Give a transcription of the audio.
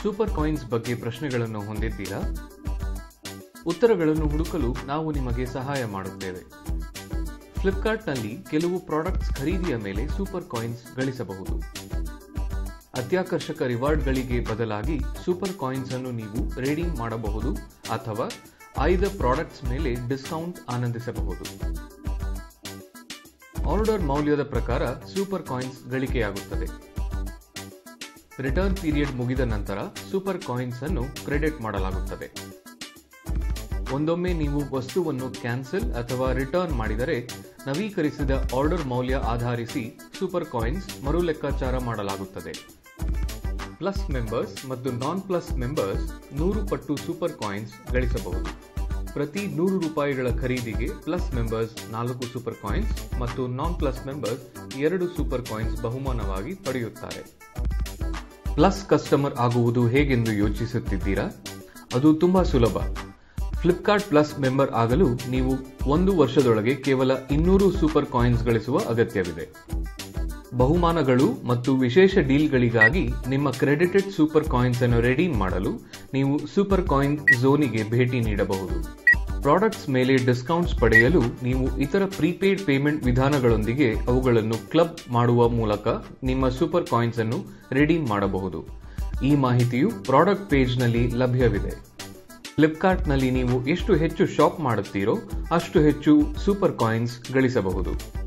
super coins ಬಗ್ಗೆ ಪ್ರಶ್ನೆಗಳನ್ನು ಹೊಂದಿದ್ದೀರಾ ಉತ್ತರಗಳನ್ನು ಹುಡುಕಲು ನಾವು ನಿಮಗೆ ಸಹಾಯ ಮಾಡುತ್ತೇವೆ ಫ್ಲಿಪ್ಕಾರ್ಟ್ನಲ್ಲಿ ಕೆಲವು ಪ್ರಾಡಕ್ಟ್ಸ್ ಖರೀದಿಯ ಮೇಲೆ ಸೂಪರ್ ಕಾಯಿನ್ಸ್ ಗಳಿಸಬಹುದು ಅತ್ಯಾಕರ್ಷಕ ರಿವಾರ್ಡ್ಗಳಿಗೆ ಬದಲಾಗಿ ಸೂಪರ್ ಕಾಯಿನ್ಸ್ ಅನ್ನು ನೀವು ರೇಡಿಂಗ್ ಮಾಡಬಹುದು ಅಥವಾ ಆಯ್ದ ಪ್ರಾಡಕ್ಟ್ಸ್ ಮೇಲೆ ಡಿಸ್ಕೌಂಟ್ ಆನಂದಿಸಬಹುದು ಆರ್ಡರ್ ಮೌಲ್ಯದ ಪ್ರಕಾರ ಸೂಪರ್ ಕಾಯಿನ್ಸ್ ಗಳಿಕೆಯಾಗುತ್ತದೆ ರಿಟರ್ನ್ ಪೀರಿಯಡ್ ಮುಗಿದ ನಂತರ ಸೂಪರ್ ಕಾಯಿನ್ಸ್ ಅನ್ನು ಕ್ರೆಡಿಟ್ ಮಾಡಲಾಗುತ್ತದೆ ಒಂದೊಮ್ಮೆ ನೀವು ವಸ್ತುವನ್ನು ಕ್ಯಾನ್ಸಲ್ ಅಥವಾ ರಿಟರ್ನ್ ಮಾಡಿದರೆ ನವೀಕರಿಸಿದ ಆರ್ಡರ್ ಮೌಲ್ಯ ಆಧರಿಸಿ ಸೂಪರ್ ಕಾಯಿನ್ಸ್ ಮರು ಲೆಕ್ಕಾಚಾರ ಮಾಡಲಾಗುತ್ತದೆ ಪ್ಲಸ್ ಮೆಂಬರ್ಸ್ ಮತ್ತು ನಾನ್ ಪ್ಲಸ್ ಮೆಂಬರ್ಸ್ ನೂರು ಪಟ್ಟು ಸೂಪರ್ ಕಾಯಿನ್ಸ್ ಗಳಿಸಬಹುದು ಪ್ರತಿ ನೂರು ರೂಪಾಯಿಗಳ ಖರೀದಿಗೆ ಪ್ಲಸ್ ಮೆಂಬರ್ಸ್ ನಾಲ್ಕು ಸೂಪರ್ ಕಾಯಿನ್ಸ್ ಮತ್ತು ನಾನ್ ಪ್ಲಸ್ ಮೆಂಬರ್ಸ್ ಎರಡು ಸೂಪರ್ ಕಾಯಿನ್ಸ್ ಬಹುಮಾನವಾಗಿ ಪಡೆಯುತ್ತಾರೆ ಪ್ಲಸ್ ಕಸ್ಟಮರ್ ಆಗುವುದು ಹೇಗೆಂದು ಯೋಚಿಸುತ್ತಿದ್ದೀರಾ ಅದು ತುಂಬಾ ಸುಲಭ ಫ್ಲಿಪ್ಕಾರ್ಟ್ ಪ್ಲಸ್ ಮೆಂಬರ್ ಆಗಲು ನೀವು ಒಂದು ವರ್ಷದೊಳಗೆ ಕೇವಲ ಇನ್ನೂರು ಸೂಪರ್ ಕಾಯಿನ್ಸ್ ಗಳಿಸುವ ಅಗತ್ಯವಿದೆ ಬಹುಮಾನಗಳು ಮತ್ತು ವಿಶೇಷ ಡೀಲ್ಗಳಿಗಾಗಿ ನಿಮ್ಮ ಕ್ರೆಡಿಟೆಡ್ ಸೂಪರ್ ಕಾಯಿನ್ಸ್ ಅನ್ನು ರೆಡೀಮ್ ಮಾಡಲು ನೀವು ಸೂಪರ್ ಕಾಯಿನ್ ಝೋನಿಗೆ ಭೇಟಿ ನೀಡಬಹುದು ಪ್ರಾಡಕ್ಟ್ಸ್ ಮೇಲೆ ಡಿಸ್ಕೌಂಟ್ಸ್ ಪಡೆಯಲು ನೀವು ಇತರ ಪ್ರೀಪೇಡ್ ಪೇಮೆಂಟ್ ವಿಧಾನಗಳೊಂದಿಗೆ ಅವುಗಳನ್ನು ಕ್ಲಬ್ ಮಾಡುವ ಮೂಲಕ ನಿಮ್ಮ ಸೂಪರ್ ಕಾಯಿನ್ಸ್ ಅನ್ನು ರೆಡೀಮ್ ಮಾಡಬಹುದು ಈ ಮಾಹಿತಿಯು ಪ್ರಾಡಕ್ಟ್ ಪೇಜ್ನಲ್ಲಿ ಲಭ್ಯವಿದೆ ಫ್ಲಿಪ್ಕಾರ್ಟ್ನಲ್ಲಿ ನೀವು ಎಷ್ಟು ಹೆಚ್ಚು ಶಾಪ್ ಮಾಡುತ್ತೀರೋ ಅಷ್ಟು ಹೆಚ್ಚು ಸೂಪರ್ ಕಾಯಿನ್ಸ್ ಗಳಿಸಬಹುದು